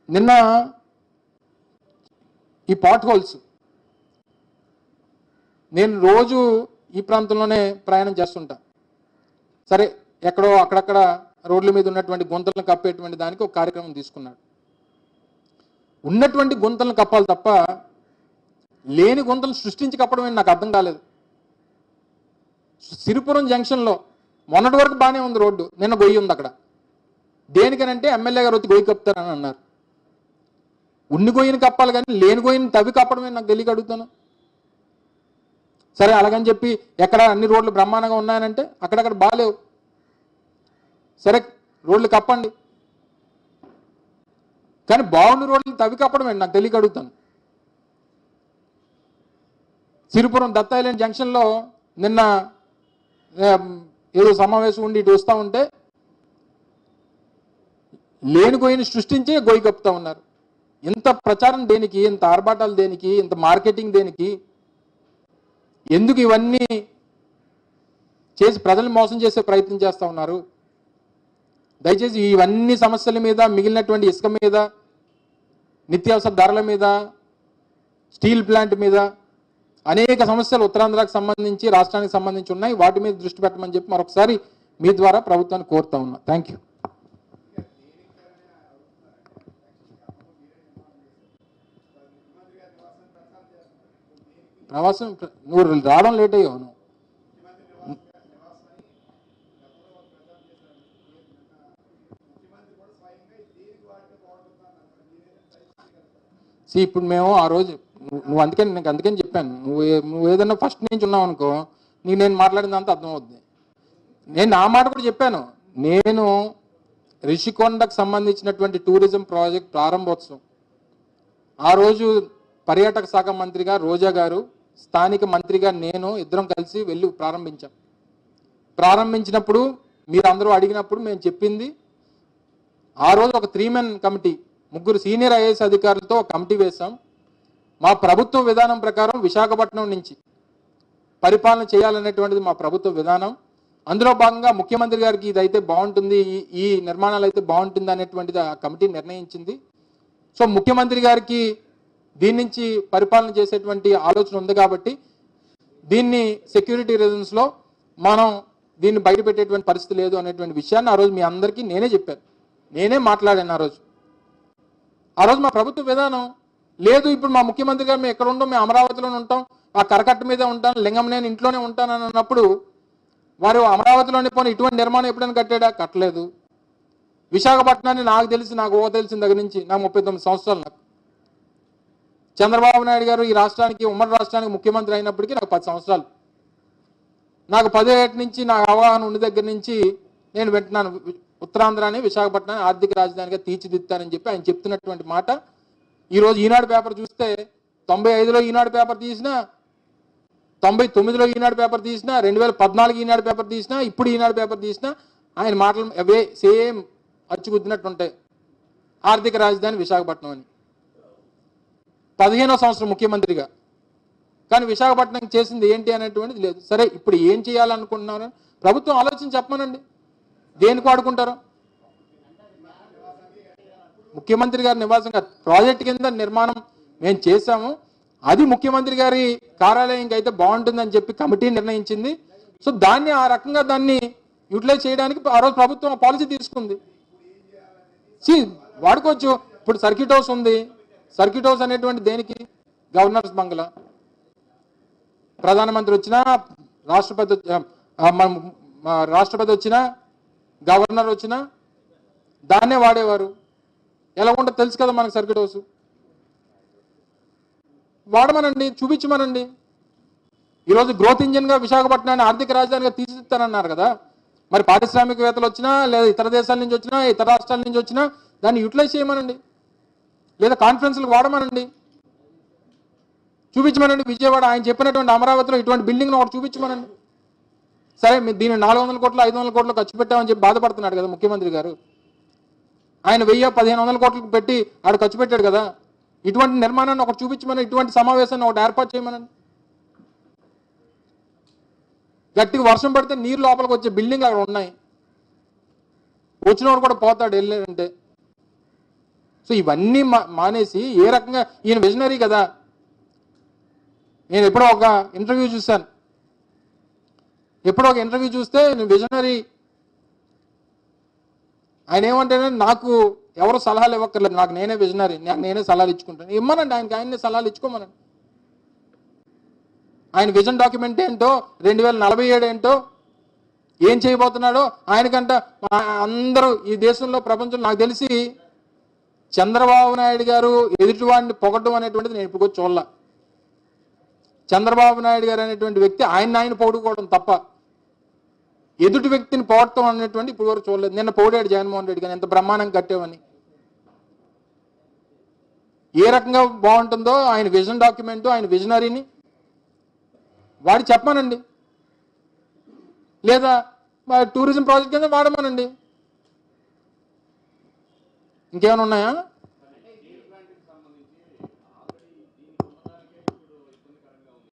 నిన్న ఈ pot holes నేను రోజు ఈ ప్రాంతంలోనే ప్రయాణం చేస్తుంటా సరే ఎక్కడో అక్కడక్కడ రోడ్ల మీద ఉన్నటువంటి గుంతలను కప్పేటువంటి దానికి ఒక కార్యక్రమం తీసుకున్నాడు ఉన్నటువంటి గుంతలను కప్పాలి తప్ప లేని గుంతలు సృష్టించి కప్పడం ఏంటి నాకు అర్థం కాలేదు సిరిపురం జంక్షన్లో మొన్నటి వరకు బాగానే ఉంది రోడ్డు నిన్న గొయ్యి ఉంది అక్కడ దేనికనంటే ఎమ్మెల్యే గారు వచ్చి గొయ్యి కప్పుతారని అన్నారు ఉన్ని గొయ్యిని కప్పాలి కానీ లేని గొయ్యిని తవ్వి కప్పడమే నాకు తెలియక అడుగుతాను సరే అలాగని చెప్పి ఎక్కడ అన్ని రోడ్లు బ్రహ్మాండంగా ఉన్నాయనంటే అక్కడక్కడ బాగాలేవు సరే రోడ్లు కప్పండి కానీ బాగున్న రోడ్లు తవ్వి కప్పడమే నాకు తెలియక అడుగుతాను సిరిపురం దత్తాయిలేని జంక్షన్లో నిన్న ఏం, ఏదో సమావేశం ఉండి ఇటు వస్తూ ఉంటే లేని గొయ్యిని సృష్టించి గొయ్యి కప్పుతా ఉన్నారు ఇంత ప్రచారం దేనికి ఇంత ఆర్భాటాలు దేనికి ఇంత మార్కెటింగ్ దేనికి ఎందుకు ఇవన్నీ చేసి ప్రజల్ని మోసం చేసే ప్రయత్నం చేస్తూ ఉన్నారు దయచేసి ఇవన్నీ సమస్యల మీద మిగిలినటువంటి ఇసుక మీద నిత్యావసర ధరల మీద స్టీల్ ప్లాంట్ మీద అనేక సమస్యలు ఉత్తరాంధ్రకు సంబంధించి రాష్ట్రానికి సంబంధించి ఉన్నాయి వాటి మీద దృష్టి పెట్టమని చెప్పి మరొకసారి మీ ద్వారా ప్రభుత్వాన్ని కోరుతా ఉన్నా థ్యాంక్ యూ ప్రవాసం నువ్వు రావడం లేట్ అయ్యావు నువ్వు See, ఇప్పుడు మేము ఆ రోజు నువ్వు నువ్వు అందుకని నీకు అందుకని చెప్పాను నువ్వు ఏ- నువ్వు ఏదైనా ఫస్ట్ నుంచి ఉన్నావు అనుకో నీకు నేను మాట్లాడిందంతా అర్థమవుద్ది నేను నా మాట కూడా చెప్పాను నేను రిషికొండకు సంబంధించినటువంటి టూరిజం ప్రాజెక్ట్ ప్రారంభోత్సవం ఆ రోజు పర్యాటక శాఖ మంత్రిగా రోజా గారు స్థానిక మంత్రిగా నేను ఇద్దరం కలిసి వెళ్ళి ప్రారంభించాం ప్రారంభించినప్పుడు మీరు అందరూ అడిగినప్పుడు మేము చెప్పింది ఆ రోజు ఒక త్రీ మెన్ కమిటీ ముగ్గురు సీనియర్ ఐఏఎస్ అధికారులతో ఒక కమిటీ వేశాం మా ప్రభుత్వ విధానం ప్రకారం విశాఖపట్నం నుంచి పరిపాలన చేయాలనేటువంటిది మా ప్రభుత్వ విధానం అందులో భాగంగా ముఖ్యమంత్రి గారికి ఇది అయితే బాగుంటుంది ఈ- ఈ నిర్మాణాలు అయితే బాగుంటుంది అనేటువంటిది ఆ కమిటీ నిర్ణయించింది సో ముఖ్యమంత్రి గారికి దీని నుంచి పరిపాలన చేసేటువంటి ఆలోచన ఉంది కాబట్టి దీన్ని సెక్యూరిటీ రీజన్స్లో మనం దీన్ని బయట పెట్టేటువంటి పరిస్థితి లేదు అనేటువంటి విషయాన్ని ఆ రోజు మీ అందరికీ నేనే చెప్పాను నేనే మాట్లాడాను ఆ రోజు ఆ రోజు మా ప్రభుత్వ విధానం లేదు ఇప్పుడు మా ముఖ్యమంత్రి గారు మేము ఎక్కడ ఉంటాం మేము అమరావతిలోనే ఉంటాం ఆ కరకట్ట మీదే ఉంటాను లింగం నేను ఇంట్లోనే ఉంటాను అని అన్నప్పుడు వారు అమరావతిలోనే పోనీ ఇటువంటి నిర్మాణం ఎప్పుడైనా కట్టాడా కట్టలేదు విశాఖపట్నాన్ని నాకు తెలిసి నాకు ఓ తెలిసిన దగ్గర నుంచి నాకు ముప్పై తొమ్మిది సంవత్సరాలు నాకు చంద్రబాబు నాయుడు గారు ఈ రాష్ట్రానికి ఉమ్మడి రాష్ట్రానికి ముఖ్యమంత్రి అయినప్పటికీ నాకు పది సంవత్సరాలు నాకు పదో ఏటి నుంచి నా అవగాహన ఉన్న దగ్గర నుంచి నేను వింటున్నాను వి- ఉత్తరాంధ్రాని విశాఖపట్నాన్ని ఆర్థిక రాజధానిగా తీర్చిదిద్దానని చెప్పి ఆయన చెప్తున్నటువంటి మాట ఈరోజు ఈనాడు పేపర్ చూస్తే తొంభై ఐదులో ఈనాడు పేపర్ తీసినా తొంభై తొమ్మిదిలో ఈనాడు పేపర్ తీసినా రెండు వేల పద్నాలుగు ఈనాడు పేపర్ తీసినా ఇప్పుడు ఈనాడు పేపర్ తీసినా ఆయన మాటలు అవే సేమ్ అచ్చుగుద్దినట్టు ఉంటాయి ఆర్థిక రాజధాని విశాఖపట్నం అని పదిహేనో సంవత్సరం ముఖ్యమంత్రిగా కానీ విశాఖపట్నం చేసింది ఏంటి అనేటువంటిది లేదు సరే ఇప్పుడు ఏం చేయాలనుకుంటున్నారు ప్రభుత్వం ఆలోచన చెప్పమనండి దేనికి వాడుకుంటారు ముఖ్యమంత్రి గారి నివాసంగా ప్రాజెక్ట్ కింద నిర్మాణం మేము చేశాము అది ముఖ్యమంత్రి గారి కార్యాలయంకి అయితే బాగుంటుందని చెప్పి కమిటీ నిర్ణయించింది సో దాన్ని ఆ రకంగా దాన్ని యూటిలైజ్ చేయడానికి ఆ రోజు ప్రభుత్వం పాలసీ తీసుకుంది సి వాడుకోవచ్చు ఇప్పుడు సర్క్యూట్ హౌస్ ఉంది సర్క్యూట్ హౌస్ అనేటువంటి దేనికి గవర్నర్స్ బంగ్లా ప్రధానమంత్రి వచ్చినా రాష్ట్రపతి వచ్చి- ఆ, మన మా రాష్ట్రపతి వచ్చినా గవర్నర్ వచ్చినా దాన్నే వాడేవారు ఎలా ఉంటుందో తెలుసు కదా మనకు సర్క్యూట్ హౌస్ వాడమనండి చూపించమనండి ఈరోజు గ్రోత్ ఇంజిన్గా విశాఖపట్నాన్ని ఆర్థిక రాజధానిగా తీర్చిదిద్దానన్నారు కదా మరి పారిశ్రామికవేత్తలు వచ్చినా లేదా ఇతర దేశాల నుంచి వచ్చినా ఇతర రాష్ట్రాల నుంచి వచ్చినా దాన్ని యూటిలైజ్ చేయమనండి లేదా కాన్ఫరెన్స్లకు వాడమనండి చూపించమనండి విజయవాడ ఆయన చెప్పినటువంటి అమరావతిలో ఇటువంటి బిల్డింగ్ ఒకటి చూపించమనండి సరే మీరు దీన్ని నాలుగు వందల కోట్లు ఐదు వందల కోట్లు ఖర్చు పెట్టామని చెప్పి బాధపడుతున్నాడు కదా ముఖ్యమంత్రి గారు ఆయన వెయ్యి పదిహేను వందల కోట్లకు పెట్టి ఆడు ఖర్చు పెట్టాడు కదా ఇటువంటి నిర్మాణాన్ని ఒకటి చూపించమని ఇటువంటి సమావేశాన్ని ఒకటి ఏర్పాటు చేయమనండి గట్టిగా వర్షం పడితే నీరు లోపలికి వచ్చే బిల్డింగ్లు అక్కడ ఉన్నాయి వచ్చినవాడు కూడా పోతాడు వెళ్ళాడంటే సో ఇవన్నీ మా మానేసి ఏ రకంగా ఈయన విజనరీ కదా నేను ఎప్పుడో ఒక ఇంటర్వ్యూ చూశాను ఎప్పుడో ఒక ఇంటర్వ్యూ చూస్తే నేను విజనరీ ఆయన ఏమంటేనే నాకు ఎవరు సలహాలు ఇవ్వక్కర్లేదు నాకు నేనే విజనరీ నాకు నేనే సలహాలు ఇచ్చుకుంటాను ఇమ్మనండి ఆయనకి ఆయన్నే సలహాలు ఇచ్చుకోమనండి ఆయన విజన్ డాక్యుమెంట్ ఏంటో రెండు వేల నలభై ఏడు ఏంటో ఏం చేయబోతున్నాడో ఆయనకంట మా అందరూ ఈ దేశంలో ప్రపంచం నాకు తెలిసి చంద్రబాబు నాయుడు గారు ఎదుటివాడిని పొగడం అనేటువంటిది నేను ఇప్పుడు చూడాల చంద్రబాబు నాయుడు గారు అనేటువంటి వ్యక్తి ఆయన ఆయన పొగుడుకోవడం తప్ప ఎదుటి వ్యక్తిని పొగడటం అనేటువంటి ఇప్పుడు వరకు చూడలేదు నిన్న పొగిడాడు జగన్మోహన్ రెడ్డి గారు ఎంత బ్రహ్మాండం కట్టేవని ఏ రకంగా బాగుంటుందో ఆయన విజన్ డాక్యుమెంట్ ఆయన విజనరీని వాడి చెప్పమనండి లేదా మా టూరిజం ప్రాజెక్ట్ కింద వాడమనండి ఇంకేమైనా ఉన్నాయా